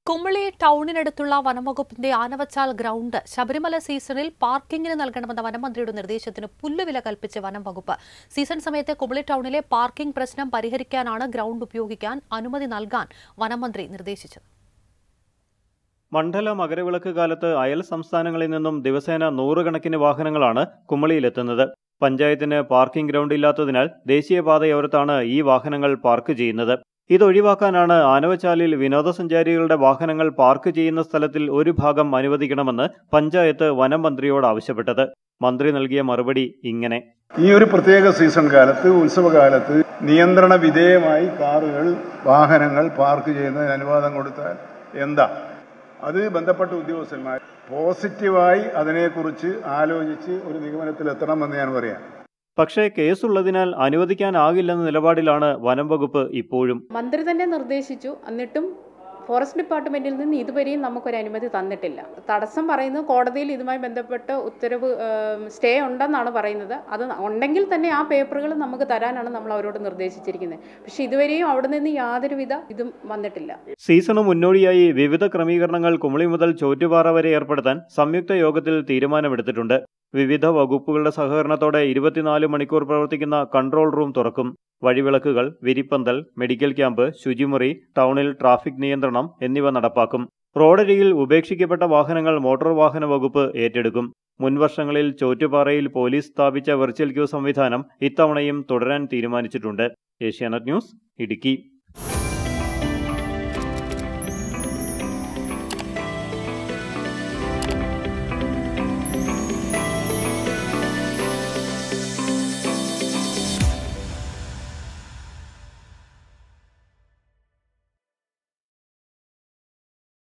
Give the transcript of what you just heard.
കുമളി ടൗണിനടുത്തുള്ള വനംവകുപ്പിന്റെ ആനവച്ചാൽ ഗ്രൗണ്ട് ശബരിമല സീസണിൽ പാർക്കിംഗിന് നൽകണമെന്ന വനമന്ത്രിയുടെ നിർദ്ദേശത്തിന് പുല്ലുവില കൽപ്പിച്ച് വനം വകുപ്പ് സീസൺ സമയത്ത് കുമളി ടൗണിലെ പാർക്കിംഗ് പ്രശ്നം പരിഹരിക്കാനാണ് ഗ്രൗണ്ട് ഉപയോഗിക്കാൻ അനുമതി നൽകാൻ വനമന്ത്രി നിർദ്ദേശിച്ചത് മണ്ഡല മകരവിളക്ക് കാലത്ത് അയൽ സംസ്ഥാനങ്ങളിൽ നിന്നും ദിവസേന നൂറുകണക്കിന് വാഹനങ്ങളാണ് കുമളിയിലെത്തുന്നത് പഞ്ചായത്തിന് പാർക്കിംഗ് ഗ്രൗണ്ട് ഇല്ലാത്തതിനാൽ ദേശീയപാതയോരത്താണ് ഈ വാഹനങ്ങൾ പാർക്ക് ചെയ്യുന്നത് ഇതൊഴിവാക്കാനാണ് ആനവച്ചാലിൽ വിനോദസഞ്ചാരികളുടെ വാഹനങ്ങൾ പാർക്ക് ചെയ്യുന്ന സ്ഥലത്തിൽ ഒരു ഭാഗം അനുവദിക്കണമെന്ന് പഞ്ചായത്ത് വനം മന്ത്രിയോട് ആവശ്യപ്പെട്ടത് മന്ത്രി നൽകിയ മറുപടി ഇങ്ങനെ ഈ ഒരു പ്രത്യേക സീസൺ കാലത്ത് ഉത്സവകാലത്ത് നിയന്ത്രണ വിധേയമായി കാറുകൾ വാഹനങ്ങൾ പാർക്ക് ചെയ്യുന്നതിന് അനുവാദം കൊടുത്താൽ എന്താ അത് ബന്ധപ്പെട്ട ഉദ്യോഗസ്ഥന്മാർ പോസിറ്റീവായി അതിനെക്കുറിച്ച് ആലോചിച്ച് ഒരു നിഗമനത്തിലെത്തണമെന്ന് ഞാൻ പറയാം പക്ഷേ കേസുള്ളതിനാൽ അനുവദിക്കാനാകില്ലെന്ന നിലപാടിലാണ് വനം വകുപ്പ് ഇപ്പോഴും മന്ത്രി തന്നെ നിർദ്ദേശിച്ചു എന്നിട്ടും ഫോറസ്റ്റ് ഡിപ്പാർട്ട്മെന്റിൽ നിന്ന് ഇതുവരെയും നമുക്കൊരു അനുമതി തന്നിട്ടില്ല തടസ്സം പറയുന്നത് കോടതിയിൽ ഇതുമായി ബന്ധപ്പെട്ട് ഉത്തരവ് സ്റ്റേ ഉണ്ടെന്നാണ് പറയുന്നത് അത് ഉണ്ടെങ്കിൽ തന്നെ ആ പേപ്പറുകൾ നമുക്ക് തരാനാണ് നമ്മൾ അവരോട് നിർദ്ദേശിച്ചിരിക്കുന്നത് പക്ഷെ ഇതുവരെയും അവിടെ നിന്ന് യാതൊരുവിധ ഇതും വന്നിട്ടില്ല സീസണ് മുന്നോടിയായി വിവിധ ക്രമീകരണങ്ങൾ കുമളി മുതൽ ചോറ്റുപാറ വരെ ഏർപ്പെടുത്താൻ സംയുക്ത യോഗത്തിൽ തീരുമാനമെടുത്തിട്ടുണ്ട് വിവിധ വകുപ്പുകളുടെ സഹകരണത്തോടെ ഇരുപത്തിനാല് മണിക്കൂർ പ്രവർത്തിക്കുന്ന കൺട്രോൾ റൂം തുറക്കും വഴിവിളക്കുകൾ വിരിപ്പന്തൽ മെഡിക്കൽ ക്യാമ്പ് ശുചിമുറി ടൗണിൽ ട്രാഫിക് നിയന്ത്രണം എന്നിവ നടപ്പാക്കും റോഡരികിൽ ഉപേക്ഷിക്കപ്പെട്ട വാഹനങ്ങൾ മോട്ടോർ വാഹന വകുപ്പ് ഏറ്റെടുക്കും മുൻവർഷങ്ങളിൽ ചോറ്റുപാറയിൽ പോലീസ് സ്ഥാപിച്ച വെർച്വൽ ക്യൂ സംവിധാനം ഇത്തവണയും തുടരാൻ തീരുമാനിച്ചിട്ടുണ്ട് ഏഷ്യാനെറ്റ് ന്യൂസ് ഇടുക്കി